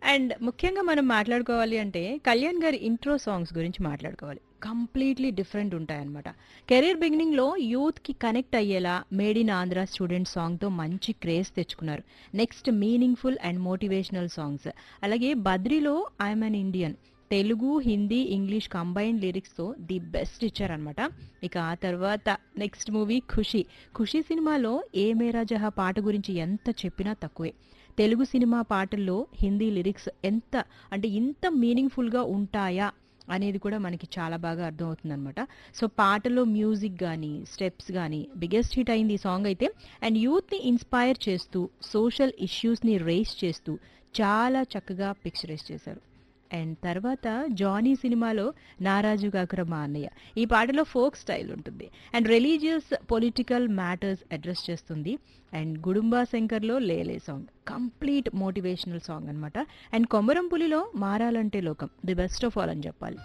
and ముఖ్యంగా మనం మాట్లాడుకోవాలి అంటే కళ్యాణ్ గారి ఇంట్రో సాంగ్స్ గురించి మాట్లాడుకోవాలి కంప్లీట్లీ డిఫరెంట్ ఉంటాయన్నమాట కెరీర్ బిగినింగ్ లో యూత్ కి కనెక్ట్ అయ్యేలా made in Andhra student song తో మంచి క్రేజ్ తెచ్చుకున్నారు next meaningful and motivational songs అలాగే బద్రిలో I'm an Indian Telugu Hindi English combined లిరిక్స్తో ది బెస్ట్ ఇచ్చారనమాట ఇక ఆ తర్వాత నెక్స్ట్ మూవీ ఖుషి ఖుషి సినిమాలో ఏ మేరా జహా పాట గురించి ఎంత చెప్పినా తక్కువే తెలుగు సినిమా పాటల్లో హిందీ లిరిక్స్ ఎంత అంటే ఇంత మీనింగ్ఫుల్గా ఉంటాయా అనేది కూడా మనకి చాలా బాగా అర్థమవుతుందన్నమాట సో పాటలో మ్యూజిక్ కానీ స్టెప్స్ కానీ బిగ్గెస్ట్ హిట్ అయింది ఈ సాంగ్ అయితే అండ్ యూత్ని ఇన్స్పైర్ చేస్తూ సోషల్ ఇష్యూస్ని రేస్ చేస్తూ చాలా చక్కగా పిక్చరైజ్ చేశారు అండ్ తర్వాత జానీ సినిమాలో నారాజు కాకుర మా అన్నయ్య ఈ పాటలో ఫోక్ స్టైల్ ఉంటుంది and religious political matters address చేస్తుంది అండ్ గుడుంబా శంకర్లో లేలే సాంగ్ కంప్లీట్ మోటివేషనల్ సాంగ్ అన్నమాట అండ్ కొమరం పులిలో మారాలంటే లోకం ది బెస్ట్ ఆఫ్ ఆల్ అని చెప్పాలి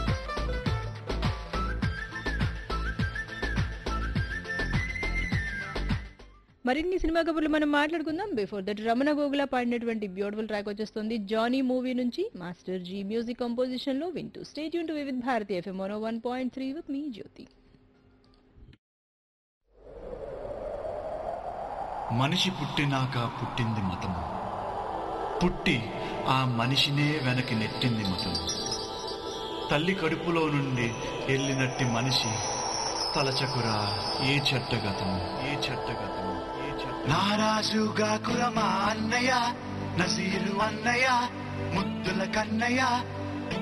మరిన్ని సినిమా కబుర్లు మనం మాట్లాడుకుందాం బిఫోర్ దట్ రమణ గోగుల పాడినటువంటి బ్యూటిఫుల్ ట్రాక్ వచ్చేస్తుంది జానీ మూవీ నుంచి మాస్టర్ జీ మ్యూజిక్ కంపోజిషన్ లో వింటూ స్టేట్ యూన్ to Vividh Bharati FM one point three with మీ జ్యోతి మనిషి పుట్టినాక పుట్టింది మతము పుట్టి ఆ మనిషినే వెనక్కి నెట్టింది మతము తల్లి కడుపులో నుండి వెళ్ళినట్టి మనిషి తలచకురా ఏ చెట్టగతము ఏ చెట్టగతము ఏ చెట్ట నారాజుగా కురమా అన్నయ్య నసీరు అన్నయ్య ముద్దుల కన్నయ్య